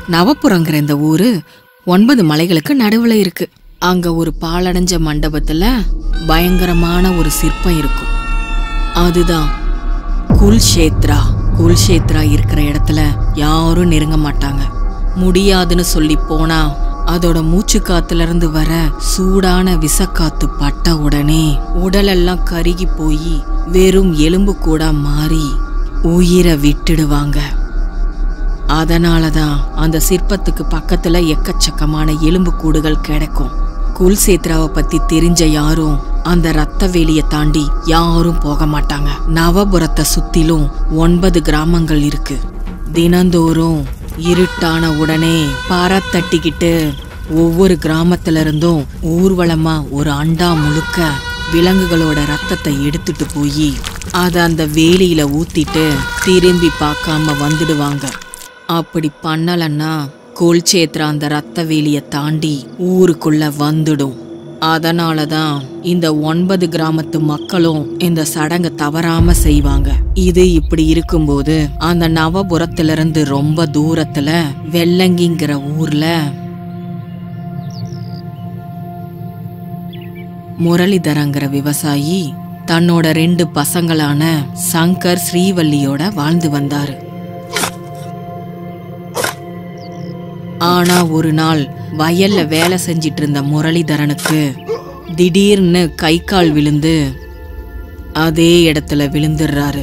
நவப்புறங்கிற இந்த ஊரு ஒன்பது மலைகளுக்கு நடுவுல இருக்கு அங்க ஒரு பாலடைஞ்ச மண்டபத்துல பயங்கரமான ஒரு சிற்பம் இருக்கும் அதுதான் குல்ஷேத்ரா குல்ஷேத்ரா இருக்கிற இடத்துல யாரும் நெருங்க மாட்டாங்க முடியாதுன்னு சொல்லி போனா அதோட மூச்சு காத்துல இருந்து வர சூடான விசக்காத்து பட்ட உடனே உடலெல்லாம் கருகி போய் வெறும் எலும்பு கூட மாறி உயிரை விட்டுடுவாங்க அதனால தான் அந்த சிற்பத்துக்கு பக்கத்துல எக்கச்சக்கமான எலும்பு கூடுகள் கிடைக்கும் குல்சேத்ராவை பத்தி தெரிஞ்ச யாரும் அந்த ரத்த வேலிய தாண்டி யாரும் போக மாட்டாங்க நவபுரத்தை சுத்திலும் ஒன்பது கிராமங்கள் இருக்கு தினந்தோறும் இருட்டான உடனே பறத்தட்டிக்கிட்டு ஒவ்வொரு கிராமத்துல இருந்தும் ஊர்வலமா ஒரு அண்டா முழுக்க விலங்குகளோட ரத்தத்தை எடுத்துட்டு போய் அதை அந்த வேலியில ஊத்திட்டு திரும்பி பார்க்காம வந்துடுவாங்க அப்படி பண்ணலன்னா கோல்சேத்ரா அந்த ரத்த வேலியை தாண்டி ஊருக்குள்ள வந்துடும் அதனால தான் இந்த ஒன்பது கிராமத்து மக்களும் இந்த சடங்கை தவறாம செய்வாங்க இது இப்படி இருக்கும்போது அந்த நவபுரத்திலிருந்து ரொம்ப தூரத்துல வெள்ளங்கிங்கிற ஊர்ல முரளிதரங்கிற விவசாயி தன்னோட ரெண்டு பசங்களான சங்கர் ஸ்ரீவல்லியோட வாழ்ந்து வந்தாரு ஆனா ஒரு நாள் வயல்ல வேலை செஞ்சிட்டு இருந்த முரளிதரனுக்கு திடீர்னு கை கால் விழுந்து அதே இடத்துல விழுந்துடுறாரு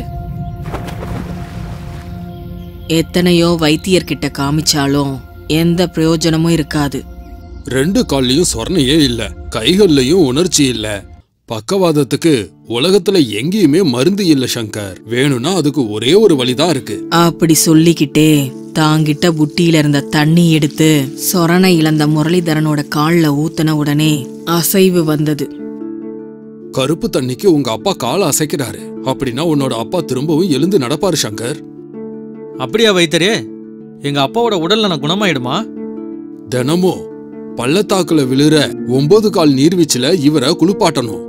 எத்தனையோ வைத்தியர்கிட்ட காமிச்சாலும் எந்த பிரயோஜனமும் இருக்காது ரெண்டு கால்லயும் சொர்ணையே இல்ல கைகள்லயும் உணர்ச்சி இல்ல பக்கவாதத்துக்கு உலகத்துல எங்கேயுமே மருந்து இல்ல சங்கர் வேணும்னா அதுக்கு ஒரே ஒரு வழிதான் இருக்கு அப்படி சொல்லிக்கிட்டே தாங்கிட்ட புட்டியில இருந்த தண்ணி எடுத்து சொரணை இழந்த முரளிதரனோட கால்ல ஊத்துன உடனே அசைவு வந்தது கருப்பு தண்ணிக்கு உங்க அப்பா காலை அசைக்கிறாரு அப்படின்னா உன்னோட அப்பா திரும்பவும் எழுந்து நடப்பாரு சங்கர் அப்படியா வைத்தரே எங்க அப்பாவோட உடல்நலம் குணமாயிடுமா தினமும் பள்ளத்தாக்குல விழுற ஒன்பது கால் நீர்வீழ்ச்சில இவரை குளிப்பாட்டணும்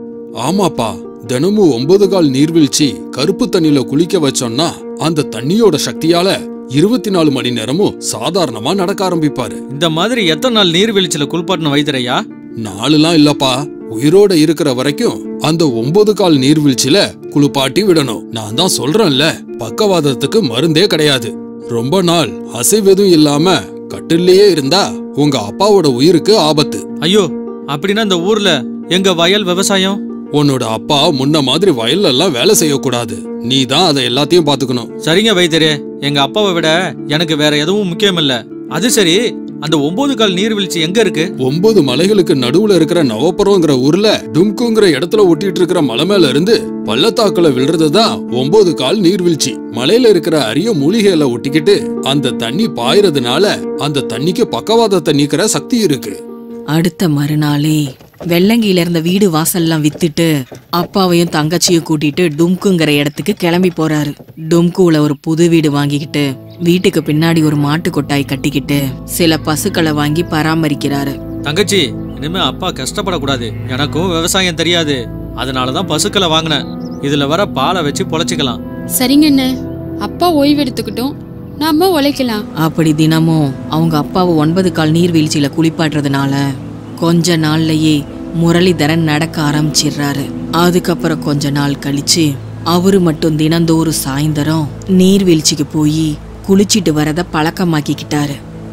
ஆமாப்பா தினமும் ஒன்பது கால் நீர்வீழ்ச்சி கருப்பு தண்ணியில குளிக்க வச்சோம்னா அந்த தண்ணியோட சக்தியால இருபத்தி நாலு மணி நேரமும் சாதாரணமா நடக்க ஆரம்பிப்பாரு இந்த மாதிரி எத்தனை நாள் நீர்வீழ்ச்சியில குளிப்பாட்டின வைத்தரையா நாலுலாம் இல்லப்பா உயிரோட இருக்கிற வரைக்கும் அந்த ஒன்பது கால் நீர்வீழ்ச்சியில குளிப்பாட்டி விடணும் நான் தான் சொல்றேன்ல பக்கவாதத்துக்கு மருந்தே கிடையாது ரொம்ப நாள் அசைவெதும் இல்லாம கட்டிலேயே இருந்தா உங்க அப்பாவோட உயிருக்கு ஆபத்து ஐயோ அப்படின்னா இந்த ஊர்ல எங்க வயல் விவசாயம் உன்னோட அப்பா முன்ன மாதிரி வயல்ல எல்லாம் வேலை செய்யக்கூடாது நீ தான் அதை எல்லாத்தையும் பாத்துக்கணும் சரிங்க வைத்தரே எங்க அப்பாவை விட எனக்கு வேற எதுவும் முக்கியம் இல்ல அது சரி அந்த ஒன்பது கால் நீர்வீழ்ச்சி எங்க இருக்கு ஒன்பது மலைகளுக்கு நடுவுல இருக்கிற நவபுரம்ங்கிற ஊர்ல டும்குங்கிற இடத்துல ஒட்டிட்டு இருக்கிற மலை மேல இருந்து பள்ளத்தாக்குல விழுறதுதான் ஒன்பது கால் நீர்வீழ்ச்சி மலையில இருக்கிற அரிய மூலிகையில ஒட்டிக்கிட்டு அந்த தண்ணி பாயறதுனால அந்த தண்ணிக்கு பக்கவாதத்தை நீக்கிற சக்தி இருக்கு அடுத்த மறுநாளே வெள்ளங்கியில இருந்த வீடு வாசல்லாம் வித்துட்டு அப்பாவையும் தங்கச்சியும் கூட்டிட்டு டும்குங்கிற இடத்துக்கு கிளம்பி போறாரு டும்குல ஒரு புது வீடு வாங்கிக்கிட்டு வீட்டுக்கு பின்னாடி ஒரு மாட்டு கொட்டாய் கட்டிக்கிட்டு சில பசுக்களை வாங்கி பராமரிக்கிறாரு தங்கச்சி இனிமே அப்பா கஷ்டப்படக்கூடாது எனக்கும் விவசாயம் தெரியாது அதனாலதான் பசுக்களை வாங்கினேன் இதுல வர பாலை வச்சு பொழைச்சிக்கலாம் சரிங்க அண்ணே அப்பா ஓய்வு எடுத்துக்கிட்டோம் நாம உழைக்கலாம் அப்படி தினமும் அவங்க அப்பாவை ஒன்பது கால் நீர்வீழ்ச்சியில குளிப்பாட்டுறதுனால கொஞ்ச நாள்லயே முரளிதரன் நடக்க ஆரம்பிச்சிடுறாரு அதுக்கப்புறம் கொஞ்ச நாள் கழிச்சு அவரு மட்டும் தினந்தோறும் சாயந்தரம் நீர்வீழ்ச்சிக்கு போய் குளிச்சிட்டு வரத பழக்கமாக்கிக்கிட்டாரு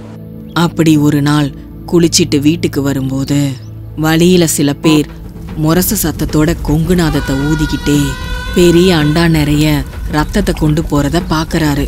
அப்படி ஒரு நாள் குளிச்சிட்டு வீட்டுக்கு வரும்போது வழியில சில பேர் முரசு சத்தத்தோட கொங்குநாதத்தை ஊதிக்கிட்டே பெரிய அண்டா நிறைய ரத்தத்தை கொண்டு போறத பாக்குறாரு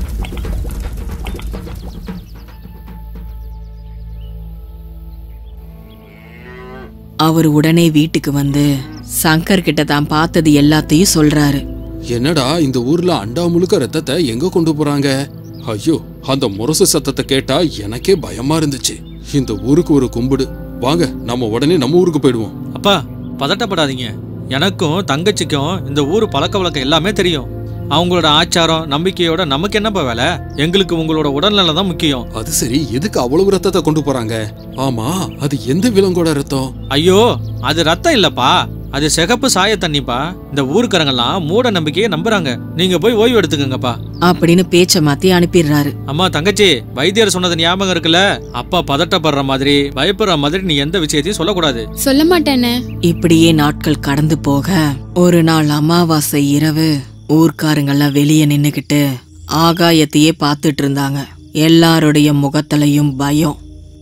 அவர் உடனே வீட்டுக்கு வந்து சங்கர் கிட்ட தான் பார்த்தது எல்லாத்தையும் சொல்றாரு என்னடா இந்த ஊர்ல அண்டா முழுக்க ரத்தத்தை எங்க கொண்டு போறாங்க ஐயோ அந்த முரசு சத்தத்தை கேட்டா எனக்கே பயமா இருந்துச்சு இந்த ஊருக்கு ஒரு கும்பிடு வாங்க நம்ம உடனே நம்ம ஊருக்கு போயிடுவோம் அப்பா பதட்டப்படாதீங்க எனக்கும் தங்கச்சிக்கும் இந்த ஊர் பழக்க வழக்கம் எல்லாமே தெரியும் அவங்களோட ஆச்சாரம் நம்பிக்கையோட நமக்கு என்னப்பா வேலை எங்களுக்கு உங்களோட உடல்நலம் தான் முக்கியம் அது சரி எதுக்கு அவ்வளவு ரத்தத்தை கொண்டு போறாங்க ஆமா அது எந்த விலங்கோட ரத்தம் ஐயோ அது ரத்தம் இல்லப்பா அது சிகப்பு சாய தண்ணிப்பா இந்த ஊருக்காரங்கெல்லாம் மூட நம்பிக்கையை நம்புறாங்க நீங்க போய் ஓய்வு எடுத்துக்கங்கப்பா அப்படின்னு பேச்ச மாத்தி அனுப்பிடுறாரு அம்மா தங்கச்சி வைத்தியர் சொன்னது ஞாபகம் இருக்குல்ல அப்பா பதட்டப்படுற மாதிரி பயப்படுற மாதிரி நீ எந்த விஷயத்தையும் சொல்லக்கூடாது சொல்ல மாட்டேனே இப்படியே நாட்கள் கடந்து போக ஒரு நாள் அமாவாசை இரவு ஊர்க்காரங்கெல்லாம் வெளியே நின்னுக்கிட்டு ஆகாயத்தையே பார்த்துட்டு இருந்தாங்க எல்லாருடைய முகத்திலையும் பயம்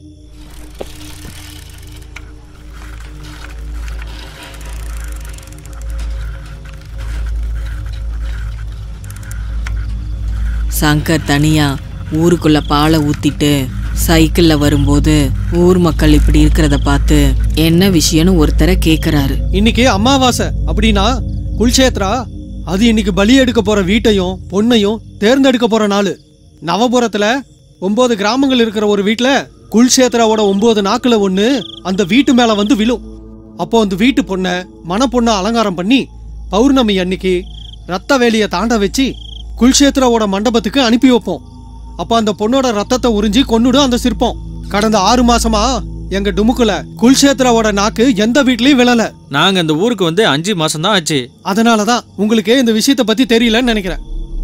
சங்கர் தனியா ஊருக்குள்ள பாலை ஊத்திட்டு சைக்கிள்ல வரும்போது ஊர் மக்கள் இப்படி இருக்கிறத பார்த்து என்ன விஷயம்னு ஒருத்தரை கேக்குறாரு இன்னைக்கு அமாவாசை அப்படின்னா குல்ஷேத்ரா அது இன்னைக்கு பலி எடுக்க போற வீட்டையும் பொண்ணையும் தேர்ந்தெடுக்க போற நாள் நவபுரத்துல ஒன்பது கிராமங்கள் இருக்கிற ஒரு வீட்ல குல்ஷேத்ராவோட ஒன்பது நாக்குல ஒண்ணு அந்த வீட்டு மேல வந்து விழும் அப்போ அந்த வீட்டு பொண்ணை மணப்பொண்ணை அலங்காரம் பண்ணி பௌர்ணமி அன்னைக்கு ரத்த வேலியை தாண்ட வச்சு குல்ஷேத்ராவோட மண்டபத்துக்கு அனுப்பி வைப்போம் அப்போ அந்த பொண்ணோட ரத்தத்தை உறிஞ்சி கொன்னுடும் அந்த சிற்பம் கடந்த ஆறு மாசமா எங்க டுமுக்குல குல்ஷேத்ராவோட நாக்கு எந்த வீட்லயும் விழல நாங்க இந்த ஊருக்கு வந்து அஞ்சு மாசம் தான் ஆச்சு அதனால தான் உங்களுக்கு இந்த விஷயத்தை பத்தி தெரியலன்னு நினைக்கிறேன்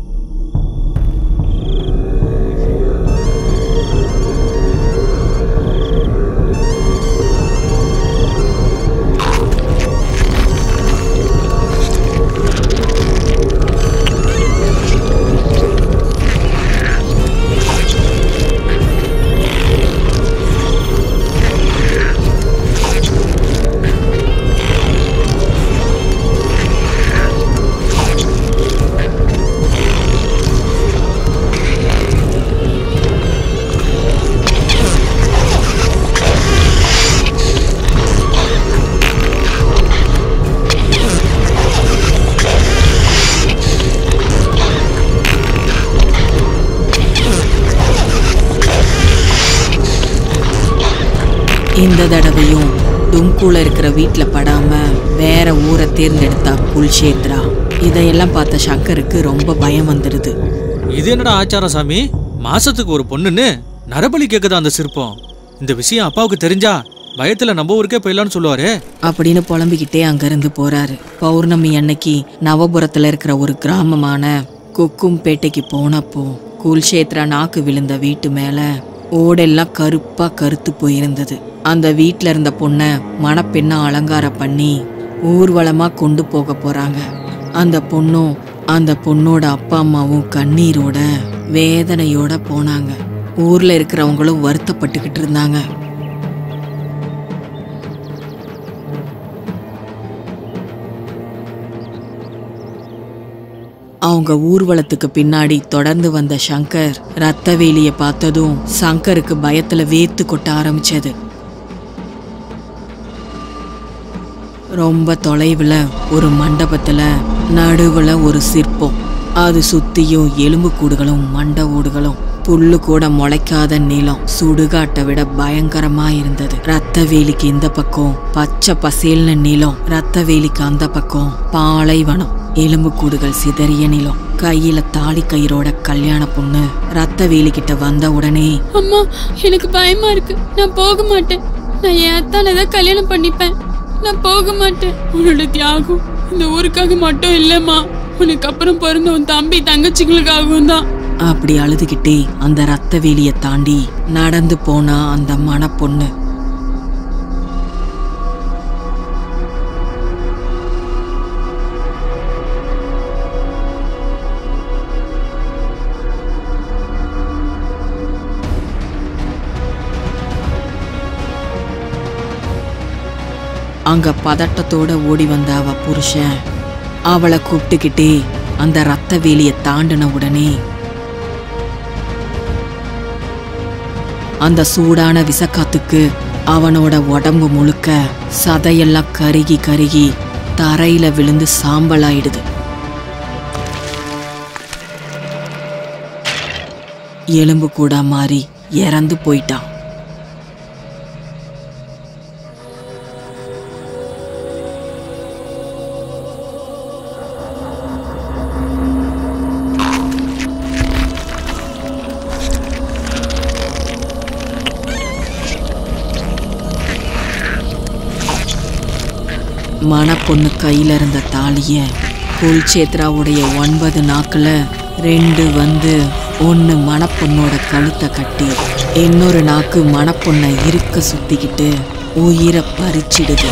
இந்த தடவையும் டும்குல இருக்கிற வீட்ல படாம வேற ஊரை தேர்ந்தெடுத்தா குல்ஷேத்ரா இதையெல்லாம் பார்த்த சங்கருக்கு ரொம்ப பயம் வந்துடுது இது என்னடா ஆச்சாரம் சாமி மாசத்துக்கு ஒரு பொண்ணுன்னு நரபலி கேக்குதா அந்த சிற்பம் இந்த விஷயம் அப்பாவுக்கு தெரிஞ்சா பயத்துல நம்ம ஊருக்கே போயிடலான்னு சொல்லுவாரு அப்படின்னு புலம்பிக்கிட்டே அங்கிருந்து போறாரு பௌர்ணமி அன்னைக்கு நவபுரத்துல இருக்கிற ஒரு கிராமமான குக்கும்பேட்டைக்கு போனப்போ குல்ஷேத்ரா நாக்கு விழுந்த வீட்டு மேல ஓடெல்லாம் கருப்பா கருத்து போயிருந்தது அந்த வீட்ல இருந்த பொண்ணை மணப்பெண்ணா அலங்காரம் பண்ணி ஊர்வலமா கொண்டு போக போறாங்க அந்த பொண்ணும் அந்த பொண்ணோட அப்பா அம்மாவும் கண்ணீரோட வேதனையோட போனாங்க ஊர்ல இருக்கிறவங்களும் வருத்தப்பட்டுக்கிட்டு இருந்தாங்க அவங்க ஊர்வலத்துக்கு பின்னாடி தொடர்ந்து வந்த சங்கர் ரத்தவேலிய பார்த்ததும் சங்கருக்கு பயத்துல வேத்து கொட்ட ஆரம்பிச்சது ரொம்ப தொலைவுல ஒரு மண்டபத்துல நடுவுல ஒரு சிற்பம் அது சுத்தியும் எலும்பு கூடுகளும் மண்ட ஓடுகளும் புல்லு கூட முளைக்காத நிலம் சுடுகாட்டை விட பயங்கரமா இருந்தது ரத்த வேலிக்கு இந்த பக்கம் பச்சை பசேல்னு நிலம் ரத்த வேலிக்கு அந்த பக்கம் பாலைவனம் எலும்பு கூடுகள் சிதறிய நிலம் கையில தாலி கயிறோட கல்யாண பொண்ணு ரத்த வேலிக்கிட்ட வந்த உடனே அம்மா எனக்கு பயமா இருக்கு நான் போக மாட்டேன் நான் என் அத்தானை தான் கல்யாணம் பண்ணிப்பேன் நான் போக மாட்டேன் உன்னோட தியாகம் இந்த ஊருக்காக மட்டும் இல்லம்மா உனக்கு அப்புறம் பிறந்த உன் தம்பி தங்கச்சிகளுக்காகவும் தான் அப்படி அழுதுகிட்டே அந்த ரத்த வேலிய தாண்டி நடந்து போனா அந்த மணப்பொண்ணு அங்க பதட்டத்தோட ஓடி வந்த அவ புருஷன் அவளை கூப்பிட்டுக்கிட்டே அந்த ரத்த வேலிய தாண்டின உடனே அந்த சூடான விசக்காத்துக்கு அவனோட உடம்பு முழுக்க சதையெல்லாம் கருகி கருகி தரையில விழுந்து சாம்பலாயிடுது எலும்பு கூட மாறி இறந்து போயிட்டான் மணப்பொண்ணு கையில இருந்த தாலிய குல்சேத்ராவுடைய ஒன்பது நாக்குல ரெண்டு வந்து ஒன்னு மணப்பொண்ணோட கழுத்தை கட்டி இன்னொரு நாக்கு மணப்பொண்ணை இருக்க சுத்திக்கிட்டு உயிரை பறிச்சிடுது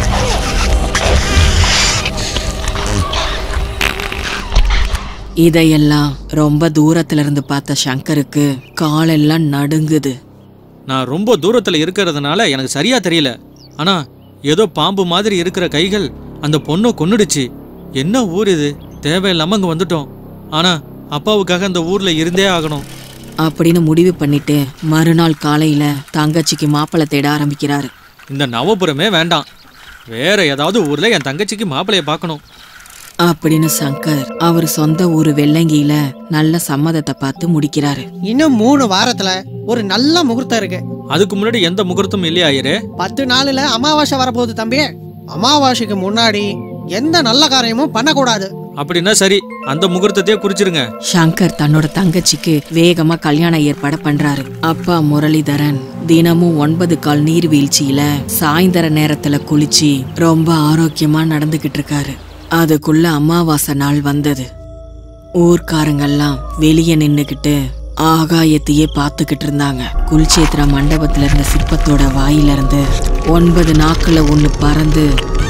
இதையெல்லாம் ரொம்ப தூரத்துல இருந்து பார்த்த சங்கருக்கு காலெல்லாம் நடுங்குது நான் ரொம்ப தூரத்துல இருக்கிறதுனால எனக்கு சரியா தெரியல ஆனா ஏதோ பாம்பு மாதிரி இருக்கிற கைகள் அந்த பொண்ணை கொன்னுடுச்சு என்ன ஊர் இது தேவையில்லாம அங்க வந்துட்டோம் ஆனா அப்பாவுக்காக அந்த ஊர்ல இருந்தே ஆகணும் அப்படின்னு முடிவு பண்ணிட்டு மறுநாள் காலையில தங்கச்சிக்கு மாப்பிள்ளை தேட ஆரம்பிக்கிறாரு இந்த நவபுரமே வேண்டாம் வேற ஏதாவது ஊர்ல என் தங்கச்சிக்கு மாப்பிளைய பார்க்கணும் அப்படின்னு சங்கர் அவர் சொந்த ஊரு வெள்ளங்கியில நல்ல சம்மதத்தை பார்த்து முடிக்கிறாரு இன்னும் மூணு வாரத்துல ஒரு நல்ல முகூர்த்தம் இருக்கு அதுக்கு முன்னாடி எந்த முகூர்த்தமும் இல்லையா ஐயரே பத்து நாளுல அமாவாசை வரப்போகுது தம்பி அமாவாசைக்கு முன்னாடி எந்த நல்ல காரியமும் பண்ணக்கூடாது அப்படின்னா சரி அந்த முகூர்த்தத்தையே குறிச்சிருங்க சங்கர் தன்னோட தங்கச்சிக்கு வேகமா கல்யாண ஏற்பாடு பண்றாரு அப்பா முரளிதரன் தினமும் ஒன்பது கால் நீர்வீழ்ச்சியில சாயந்தர நேரத்துல குளிச்சு ரொம்ப ஆரோக்கியமா நடந்துகிட்டு இருக்காரு அதுக்குள்ள அமாவாசை நாள் வந்தது ஊர்க்காரங்கெல்லாம் வெளியே நின்னுக்கிட்டு ஆகாயத்தையே பார்த்துக்கிட்டு இருந்தாங்க குல்சேத்ரா மண்டபத்துல இருந்த சிற்பத்தோட வாயில இருந்து ஒன்பது நாக்குல ஒண்ணு பறந்து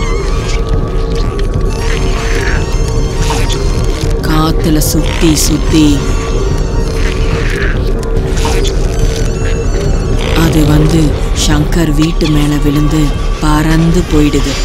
காத்துல சுத்தி சுத்தி அது வந்து சங்கர் வீட்டு மேல விழுந்து பறந்து போயிடுது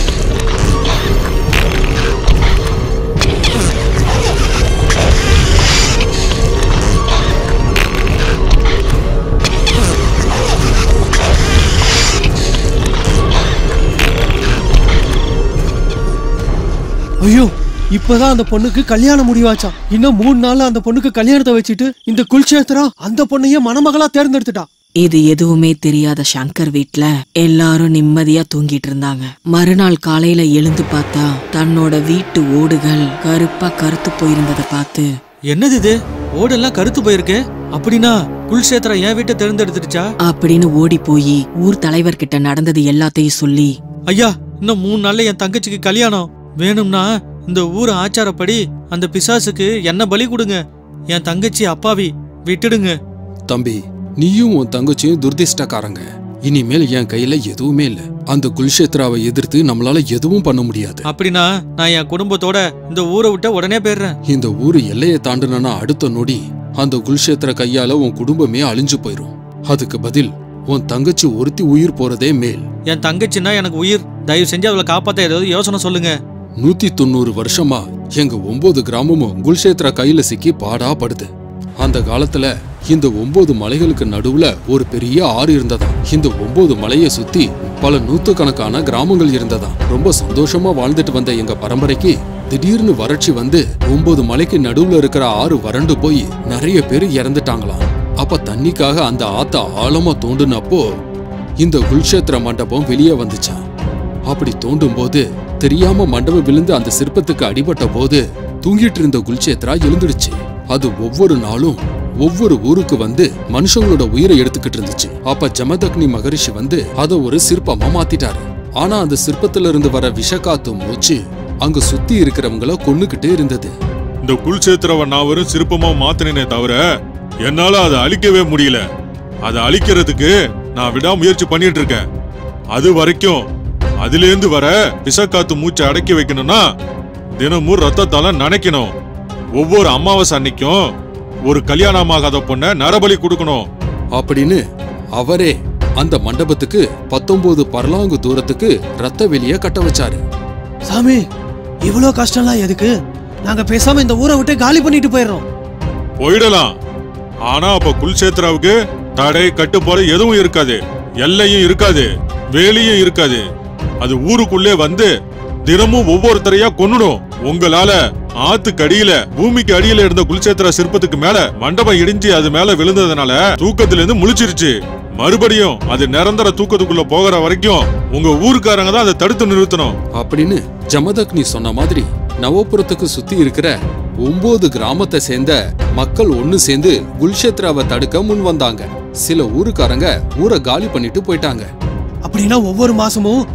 ஐயோ இப்பதான் அந்த பொண்ணுக்கு கல்யாணம் முடிவாச்சாம் இன்னும் மூணு நாள்ல அந்த பொண்ணுக்கு கல்யாணத்தை வச்சுட்டு இந்த குல்சேத்ரா அந்த பொண்ணையே மணமகளா தேர்ந்தெடுத்துட்டா இது எதுவுமே தெரியாத சங்கர் வீட்ல எல்லாரும் நிம்மதியா தூங்கிட்டு இருந்தாங்க மறுநாள் காலையில எழுந்து பார்த்தா தன்னோட வீட்டு ஓடுகள் கருப்பா கருத்து போயிருந்ததை பார்த்து என்னது இது ஓடெல்லாம் கருத்து போயிருக்கு அப்படின்னா குல்ஷேத்ரா என் வீட்டை தேர்ந்தெடுத்துடுச்சா அப்படின்னு ஓடி போய் ஊர் தலைவர்கிட்ட நடந்தது எல்லாத்தையும் சொல்லி ஐயா இன்னும் மூணு நாள்ல என் தங்கச்சிக்கு கல்யாணம் வேணும்னா இந்த ஊர் ஆச்சாரப்படி அந்த பிசாசுக்கு என்ன பலி கொடுங்க என் தங்கச்சி அப்பாவி விட்டுடுங்க தம்பி நீயும் உன் தங்கச்சியும் துர்திஷ்டக்காரங்க இனிமேல் என் கையில எதுவுமே இல்ல அந்த குல்ஷேத்ராவை எதிர்த்து நம்மளால எதுவும் பண்ண முடியாது அப்படின்னா நான் என் குடும்பத்தோட இந்த ஊரை விட்ட உடனே போயிடுறேன் இந்த ஊரு எல்லையை தாண்டுனா அடுத்த நொடி அந்த குல்ஷேத்திர கையால உன் குடும்பமே அழிஞ்சு போயிரும் அதுக்கு பதில் உன் தங்கச்சி ஒருத்தி உயிர் போறதே மேல் என் தங்கச்சின்னா எனக்கு உயிர் தயவு செஞ்சு அவளை காப்பாத்த ஏதாவது யோசனை சொல்லுங்க நூத்தி தொண்ணூறு வருஷமா எங்க ஒன்பது கிராமமும் குல்ஷேத்ரா கையில சிக்கி பாடா படுது அந்த காலத்துல இந்த ஒன்பது மலைகளுக்கு நடுவுல ஒரு பெரிய ஆறு இருந்ததாம் இந்த ஒன்பது மலையை சுத்தி பல நூத்துக்கணக்கான கிராமங்கள் இருந்ததாம் ரொம்ப சந்தோஷமா வாழ்ந்துட்டு வந்த எங்க பரம்பரைக்கு திடீர்னு வறட்சி வந்து ஒன்பது மலைக்கு நடுவுல இருக்கிற ஆறு வறண்டு போய் நிறைய பேர் இறந்துட்டாங்களாம் அப்ப தண்ணிக்காக அந்த ஆத்த ஆழமா தோண்டுனப்போ இந்த குல்ஷேத்திர மண்டபம் வெளியே வந்துச்சாம் அப்படி தோண்டும் போது தெரியாம மண்டபம் விழுந்து அந்த சிற்பத்துக்கு அடிபட்ட போது தூங்கிட்டு இருந்த குல்சேத்ரா எழுந்துடுச்சு அது ஒவ்வொரு நாளும் ஒவ்வொரு ஊருக்கு வந்து மனுஷங்களோட உயிரை எடுத்துக்கிட்டு இருந்துச்சு அப்ப ஜமதக்னி மகரிஷி வந்து அத ஒரு சிற்பமா மாத்திட்டாரு ஆனா அந்த சிற்பத்துல இருந்து வர விஷக்காத்து மூச்சு அங்க சுத்தி இருக்கிறவங்கள கொன்னுகிட்டே இருந்தது இந்த குல்சேத்திரவை நான் வெறும் சிற்பமா மாத்தினேனே தவிர என்னால அதை அழிக்கவே முடியல அதை அழிக்கிறதுக்கு நான் விடாமுயற்சி பண்ணிட்டு இருக்கேன் அது வரைக்கும் அதிலேந்து வர விஷக்காத்து மூச்சை அடக்கி வைக்கணும்னா தினமும் ரத்தத்தால நனைக்கணும் ஒவ்வொரு அமாவாசை அன்னைக்கும் ஒரு கல்யாணமாகாத பொண்ண நரபலி கொடுக்கணும் அப்படின்னு அவரே அந்த மண்டபத்துக்கு பத்தொன்பது பர்லாங்கு தூரத்துக்கு ரத்த வெளிய கட்ட வச்சாரு சாமி இவ்வளோ கஷ்டம்லாம் எதுக்கு நாங்க பேசாம இந்த ஊரை விட்டு காலி பண்ணிட்டு போயிடுறோம் போயிடலாம் ஆனா அப்ப குல்சேத்ராவுக்கு தடை கட்டுப்பாடு எதுவும் இருக்காது எல்லையும் இருக்காது வேலியும் இருக்காது அது ஊருக்குள்ளே வந்து தினமும் ஒவ்வொருத்தரையா கொன்னுடும் உங்களால ஆத்துக்கு அடியில பூமிக்கு அடியில இருந்த குல்சேத்திர சிற்பத்துக்கு மேல மண்டபம் இடிஞ்சு அது மேல விழுந்ததுனால தூக்கத்துல இருந்து முழிச்சிருச்சு மறுபடியும் அது நிரந்தர தூக்கத்துக்குள்ள போகிற வரைக்கும் உங்க ஊருக்காரங்க தான் அதை தடுத்து நிறுத்தணும் அப்படின்னு ஜமதக்னி சொன்ன மாதிரி நவபுரத்துக்கு சுத்தி இருக்கிற ஒன்பது கிராமத்தை சேர்ந்த மக்கள் ஒண்ணு சேர்ந்து குல்ஷேத்ராவை தடுக்க முன் வந்தாங்க சில ஊருக்காரங்க ஊரை காலி பண்ணிட்டு போயிட்டாங்க அப்படின்னா ஒவ்வொரு மாசமும் ரத்த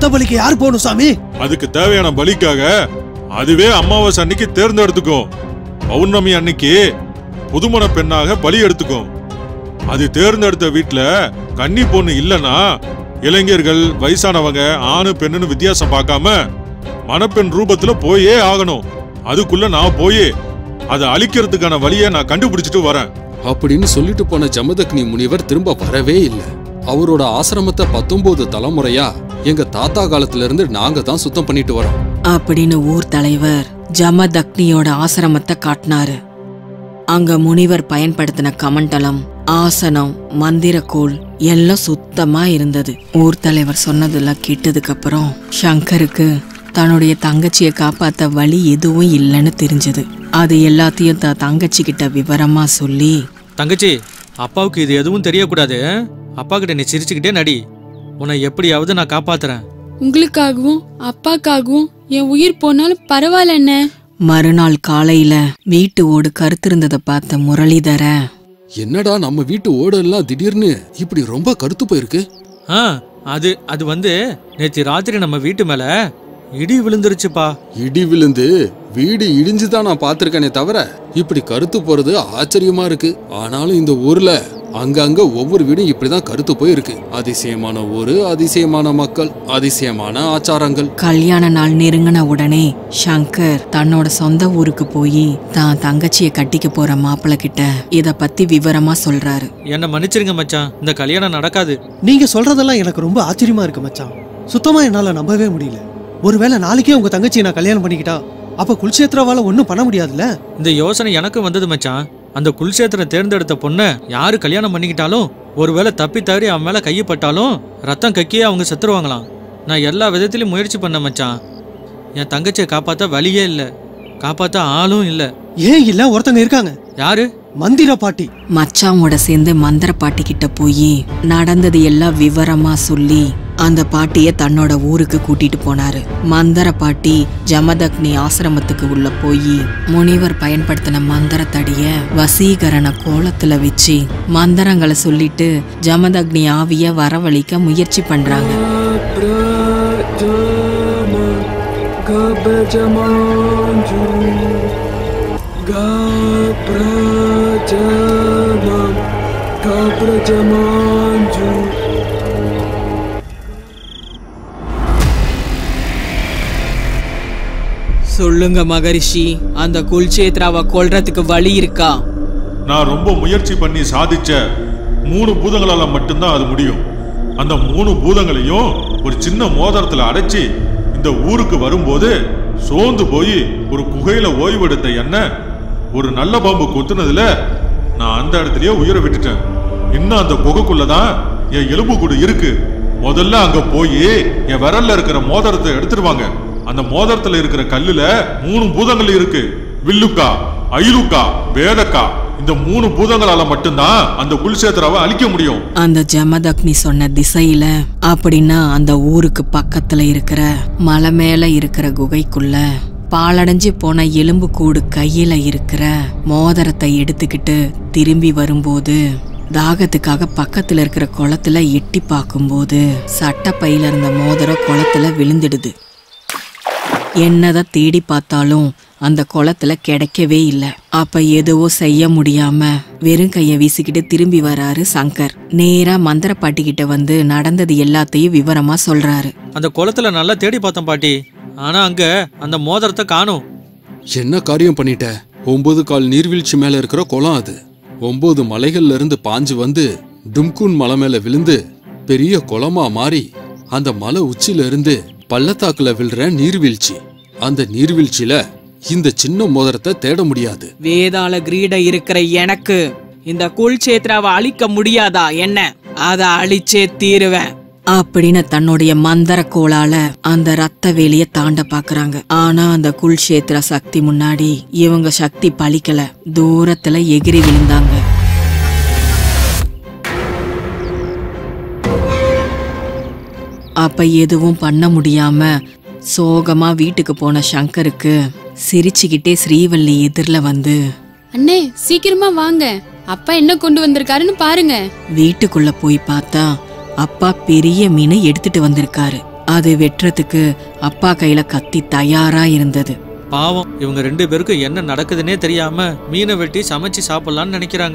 ரத்த பலிக்கு யார் போகணும் சாமி அதுக்கு தேவையான பலிக்காக அதுவே அமாவாசை அன்னைக்கு தேர்ந்தெடுத்துக்கும் பௌர்ணமி அன்னைக்கு புதுமண பெண்ணாக பலி எடுத்துக்கும் அது தேர்ந்தெடுத்த வீட்ல கன்னி பொண்ணு இல்லனா இளைஞர்கள் வயசானவங்க ஆணு பெண்ணுன்னு வித்தியாசம் பார்க்காம மணப்பெண் ரூபத்துல போயே ஆகணும் அதுக்குள்ள நான் போய் அதை அழிக்கிறதுக்கான வழியை நான் கண்டுபிடிச்சிட்டு வரேன் அப்படின்னு சொல்லிட்டு போன ஜமதக்னி முனிவர் திரும்ப வரவே இல்லை அவரோட ஆசிரமத்தை பத்தொன்பது தலைமுறையா எங்க தாத்தா காலத்துல இருந்து நாங்க தான் சுத்தம் பண்ணிட்டு வரோம் அப்படின்னு ஊர் தலைவர் ஜமதக்னியோட ஆசிரமத்தை காட்டினாரு அங்க முனிவர் பயன்படுத்தின கமண்டலம் ஆசனம் மந்திரக்கோள் எல்லாம் சுத்தமா இருந்தது ஊர் தலைவர் சொன்னதெல்லாம் கேட்டதுக்கு அப்புறம் சங்கருக்கு தன்னுடைய தங்கச்சியை காப்பாத்த வழி எதுவும் இல்லைன்னு தெரிஞ்சது அது எல்லாத்தையும் த தங்கச்சி கிட்ட விவரமா சொல்லி தங்கச்சி அப்பாவுக்கு இது எதுவும் தெரியக்கூடாது அப்பா கிட்ட நீ சிரிச்சுக்கிட்டே நடி உன்னை எப்படியாவது நான் காப்பாத்துறேன் உங்களுக்காகவும் அப்பாக்காகவும் என் உயிர் போனாலும் பரவாயில்ல என்ன மறுநாள் காலையில வீட்டு ஓடு கருத்திருந்ததை பார்த்த முரளிதர என்னடா நம்ம வீட்டு ஓடெல்லாம் திடீர்னு இப்படி ரொம்ப கருத்து போயிருக்கு ஆ அது அது வந்து நேற்று ராத்திரி நம்ம வீட்டு மேல இடி விழுந்துருச்சுப்பா இடி விழுந்து வீடு இடிஞ்சுதான் நான் பார்த்திருக்கேனே தவிர இப்படி கருத்து போறது ஆச்சரியமா இருக்கு ஆனாலும் இந்த ஊர்ல அங்கங்க ஒவ்வொரு வீடும் இப்படிதான் கருத்து போயிருக்கு அதிசயமான ஊரு அதிசயமான மக்கள் அதிசயமான ஆச்சாரங்கள் கல்யாண நாள் நெருங்கின உடனே சங்கர் தன்னோட சொந்த ஊருக்கு போய் தான் தங்கச்சிய கட்டிக்க போற மாப்பிள்ளை கிட்ட இத பத்தி விவரமா சொல்றாரு என்னை மன்னிச்சிருங்க மச்சான் இந்த கல்யாணம் நடக்காது நீங்க சொல்றதெல்லாம் எனக்கு ரொம்ப ஆச்சரியமா இருக்கு மச்சான் சுத்தமா என்னால நம்பவே முடியல ஒருவேளை நாளைக்கே உங்க தங்கச்சியை நான் கல்யாணம் பண்ணிக்கிட்டா அப்ப குல்ஷேத்ராவால ஒன்றும் பண்ண முடியாதுல்ல இந்த யோசனை எனக்கு வந்தது மச்சான் அந்த குல்ஷேத்திரம் தேர்ந்தெடுத்த பொண்ணை யாரு கல்யாணம் பண்ணிக்கிட்டாலும் ஒருவேளை தப்பி தவறி அவன் மேல கையப்பட்டாலும் ரத்தம் கக்கியே அவங்க செத்துருவாங்களாம் நான் எல்லா விதத்திலையும் முயற்சி பண்ணேன் மச்சான் என் தங்கச்சியை காப்பாத்த வழியே இல்லை காப்பாத்த ஆளும் இல்லை ஏன் இல்ல ஒருத்தங்க இருக்காங்க யாரு மந்திர பாட்டி மச்சாவோட சேர்ந்து மந்திர பாட்டி கிட்ட போய் நடந்தது எல்லாம் விவரமா சொல்லி அந்த பாட்டிய தன்னோட ஊருக்கு கூட்டிட்டு போனாரு மந்திர பாட்டி ஜமதக்னி ஆசிரமத்துக்கு உள்ள போய் முனிவர் பயன்படுத்தின மந்திர தடிய வசீகரண கோலத்துல வச்சு மந்திரங்களை சொல்லிட்டு ஜமதக்னி ஆவிய வரவழைக்க முயற்சி பண்றாங்க சொல்லுங்க மகரிஷி அந்த குல்சேத்ராவை கொல்றதுக்கு வழி இருக்கா நான் ரொம்ப முயற்சி பண்ணி சாதிச்ச மூணு பூதங்களால மட்டும்தான் அது முடியும் அந்த மூணு பூதங்களையும் ஒரு சின்ன மோதிரத்துல அடைச்சி இந்த ஊருக்கு வரும்போது சோர்ந்து போய் ஒரு குகையில ஓய்வெடுத்த என்ன ஒரு நல்ல பாம்பு கொத்துனதுல நான் அந்த இடத்துலயே உயிரை விட்டுட்டேன் இன்னும் அந்த குகைக்குள்ளதான் என் எலும்புக்கூடு இருக்கு முதல்ல அங்க போய் என் விரல்ல இருக்கிற மோதிரத்தை எடுத்துருவாங்க அந்த மோதிரத்துல இருக்கிற கல்லுல மூணு பூதங்கள் இருக்கு வில்லுக்கா அயிலுக்கா வேதக்கா இந்த மூணு பூதங்களால மட்டும்தான் அந்த குல்சேத்திராவை அழிக்க முடியும் அந்த ஜமதக்னி சொன்ன திசையில அப்படின்னா அந்த ஊருக்கு பக்கத்துல இருக்கிற மலை மேல இருக்கிற குகைக்குள்ள பாலடைஞ்சு போன எலும்பு கூடு கையில இருக்கிற மோதிரத்தை எடுத்துக்கிட்டு திரும்பி வரும்போது தாகத்துக்காக பக்கத்துல இருக்கிற குளத்துல எட்டி பார்க்கும்போது சட்டப்பையில இருந்த மோதிரம் குளத்துல விழுந்துடுது என்னதான் தேடி பார்த்தாலும் அந்த குளத்துல கிடைக்கவே இல்லை அப்ப எதுவோ செய்ய முடியாம வெறும் கைய வீசிக்கிட்டு திரும்பி வராரு சங்கர் நேரா மந்திர பாட்டி கிட்ட வந்து நடந்தது எல்லாத்தையும் விவரமா சொல்றாரு அந்த குளத்துல நல்லா தேடி பார்த்தோம் பாட்டி ஆனா அங்க அந்த மோதிரத்தை காணும் என்ன காரியம் பண்ணிட்ட ஒன்பது கால் நீர்வீழ்ச்சி மேல இருக்கிற குளம் அது ஒன்பது மலைகள்ல இருந்து பாஞ்சு வந்து டும்குன் மலை மேல விழுந்து பெரிய குளமா மாறி அந்த மலை உச்சில இருந்து பள்ளத்தாக்குல விழுற நீர்வீழ்ச்சி அந்த நீர்வீழ்ச்சியில இந்த சின்ன மோதிரத்தை தேட முடியாது வேதாள கிரீட இருக்கிற எனக்கு இந்த குல்சேத்ராவை அழிக்க முடியாதா என்ன அத அழிச்சே தீருவேன் அப்படின்னு தன்னுடைய மந்திர கோளால அந்த ரத்த வேலிய தாண்ட பாக்குறாங்க ஆனா அந்த குல்ஷேத்திர சக்தி முன்னாடி இவங்க சக்தி பலிக்கல தூரத்துல எகிரி விழுந்தாங்க அப்ப எதுவும் பண்ண முடியாம சோகமா வீட்டுக்கு போன சங்கருக்கு சிரிச்சுக்கிட்டே ஸ்ரீவல்லி எதிர்ல வந்து அண்ணே சீக்கிரமா வாங்க அப்பா என்ன கொண்டு வந்திருக்காருன்னு பாருங்க வீட்டுக்குள்ள போய் பார்த்தா அப்பா பெரிய மீனை எடுத்துட்டு வந்திருக்காரு அது வெட்டுறதுக்கு அப்பா கையில கத்தி தயாரா இருந்தது பாவம் இவங்க ரெண்டு பேருக்கும் என்ன நடக்குதுன்னே தெரியாம மீனை வெட்டி சமைச்சு சாப்பிடலாம்னு நினைக்கிறாங்க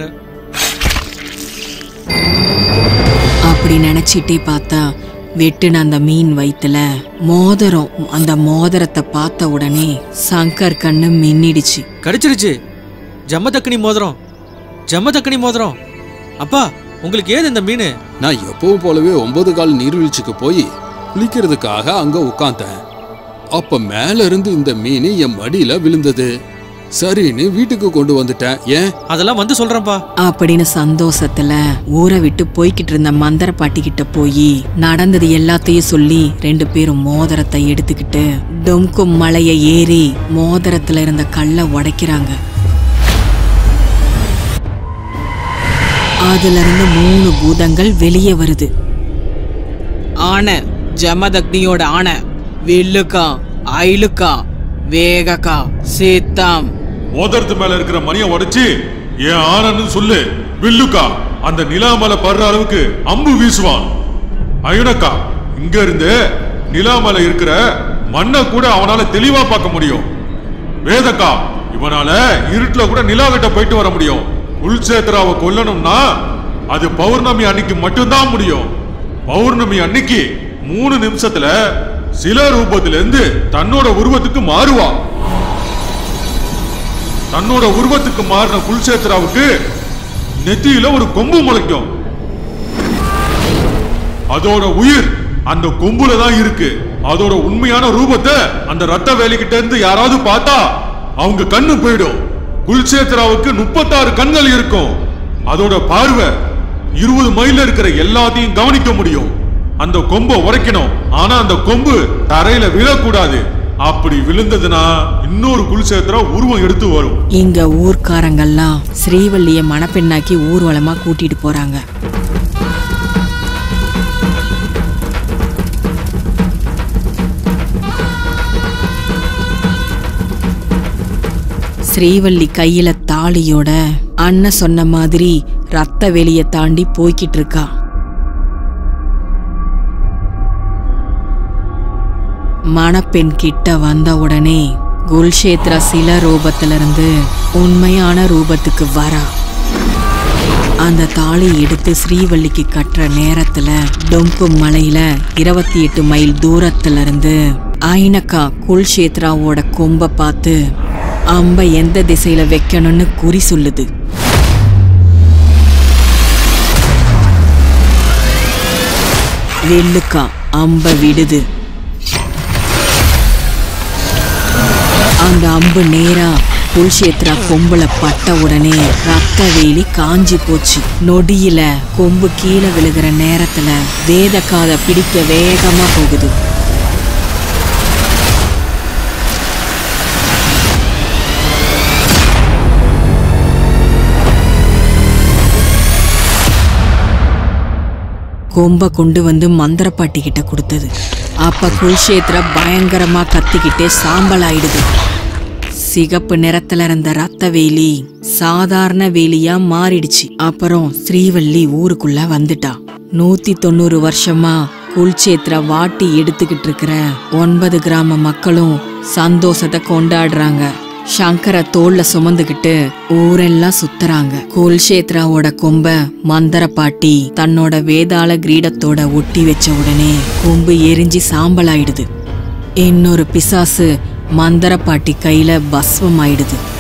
அப்படி நினைச்சிட்டே பார்த்தா வெட்டுன அந்த மீன் வயித்துல மோதிரம் அந்த மோதிரத்தை பார்த்த உடனே சங்கர் கண்ணு மின்னிடுச்சு கடிச்சிருச்சு ஜம்ம தக்கனி மோதிரம் ஜம்ம தக்கனி மோதிரம் அப்பா உங்களுக்கு ஏது இந்த மீன் நான் எப்பவும் போலவே ஒன்பது கால் நீர்வீழ்ச்சிக்கு போய் குளிக்கிறதுக்காக அங்க உட்கார்ந்தேன் அப்ப மேல இருந்து இந்த மீன் என் மடியில விழுந்தது சரின்னு வீட்டுக்கு கொண்டு வந்துட்டேன் ஏன் அதெல்லாம் வந்து சொல்றேன்ப்பா அப்படின்னு சந்தோஷத்துல ஊரை விட்டு போய்கிட்டு இருந்த மந்திர பாட்டி கிட்ட போய் நடந்தது எல்லாத்தையும் சொல்லி ரெண்டு பேரும் மோதிரத்தை எடுத்துக்கிட்டு டொம்கும் மலைய ஏறி மோதிரத்துல இருந்த கல்லை உடைக்கிறாங்க அதுல இருந்து மூணு பூதங்கள் வெளியே வருது ஆனை ஜமதக்னியோட ஆனை வில்லுக்கா ஐலுக்கா வேகக்கா சீத்தாம் மோதிரத்து மேல இருக்கிற மணியை உடைச்சு என் ஆனன்னு சொல்லு வில்லுக்கா அந்த நிலா மேல படுற அளவுக்கு அம்பு வீசுவான் அயுனக்கா இங்க இருந்து நிலா மேல இருக்கிற மண்ணை கூட அவனால தெளிவா பார்க்க முடியும் வேதக்கா இவனால இருட்டுல கூட நிலா கிட்ட போயிட்டு வர முடியும் உள்சேத்ராவை கொல்லணும்னா அது பௌர்ணமி அன்னைக்கு மட்டும்தான் முடியும் பௌர்ணமி அன்னைக்கு மூணு நிமிஷத்துல சில ரூபத்துல இருந்து தன்னோட உருவத்துக்கு மாறுவா தன்னோட உருவத்துக்கு மாறின குல்சேத்ராவுக்கு நெத்தியில ஒரு கொம்பு முளைக்கும் அதோட உயிர் அந்த கொம்புல தான் இருக்கு அதோட உண்மையான ரூபத்தை அந்த ரத்த வேலிக்கிட்ட இருந்து யாராவது பார்த்தா அவங்க கண்ணு போயிடும் குல்சேத்ராவுக்கு முப்பத்தாறு கண்கள் இருக்கும் அதோட பார்வை இருபது மைல்ல இருக்கிற எல்லாத்தையும் கவனிக்க முடியும் அந்த கொம்பை உடைக்கணும் ஆனா அந்த கொம்பு தரையில விழக்கூடாது அப்படி விழுந்ததுன்னா இன்னொரு குல்சேத்ரா உருவம் எடுத்து வரும் இங்க ஊர்க்காரங்கெல்லாம் ஸ்ரீவல்லிய மணப்பெண்ணாக்கி ஊர்வலமா கூட்டிட்டு போறாங்க ஸ்ரீவல்லி கையில தாலியோட அண்ணன் சொன்ன மாதிரி ரத்த வெளிய தாண்டி போய்கிட்டு இருக்கா மணப்பெண் கிட்ட வந்த உடனே குல்ஷேத்ரா சில ரூபத்திலிருந்து உண்மையான ரூபத்துக்கு வரா அந்த தாலி எடுத்து ஸ்ரீவல்லிக்கு கட்டுற நேரத்துல டொங்கும் மலையில இருபத்தி எட்டு மைல் தூரத்துல இருந்து ஐனக்கா குல்ஷேத்ராவோட கொம்ப பார்த்து அம்ப எந்த திசையில வைக்கணும்னு குறி சொல்லுது வெள்ளுக்கா அம்ப விடுது அந்த அம்பு நேரா குல்ஷேத்ரா கொம்புல பட்ட உடனே ரத்த வேலி காஞ்சி போச்சு நொடியில கொம்பு கீழே விழுகிற நேரத்துல வேதக்காத பிடிக்க வேகமா போகுது கொம்ப கொண்டு வந்து மந்திரப்பாட்டி கிட்ட கொடுத்தது அப்ப குல்ஷேத்ரா பயங்கரமா கத்திக்கிட்டே சாம்பல் ஆயிடுது சிகப்பு நிறத்துல இருந்த ரத்த வேலி சாதாரண வேலியா மாறிடுச்சு அப்புறம் ஸ்ரீவல்லி ஊருக்குள்ள வந்துட்டா நூத்தி தொண்ணூறு வருஷமா குல்சேத்ரா வாட்டி எடுத்துக்கிட்டு இருக்கிற ஒன்பது கிராம மக்களும் சந்தோஷத்தை கொண்டாடுறாங்க சங்கர தோல்ல சுமந்துகிட்டு ஊரெல்லாம் சுத்துறாங்க குல்ஷேத்ராவோட கொம்ப மந்தரப்பாட்டி தன்னோட வேதாள கிரீடத்தோட ஒட்டி வச்ச உடனே கொம்பு எரிஞ்சு சாம்பலாயிடுது இன்னொரு பிசாசு மந்தரப்பாட்டி கையில பஸ்வம் ஆயிடுது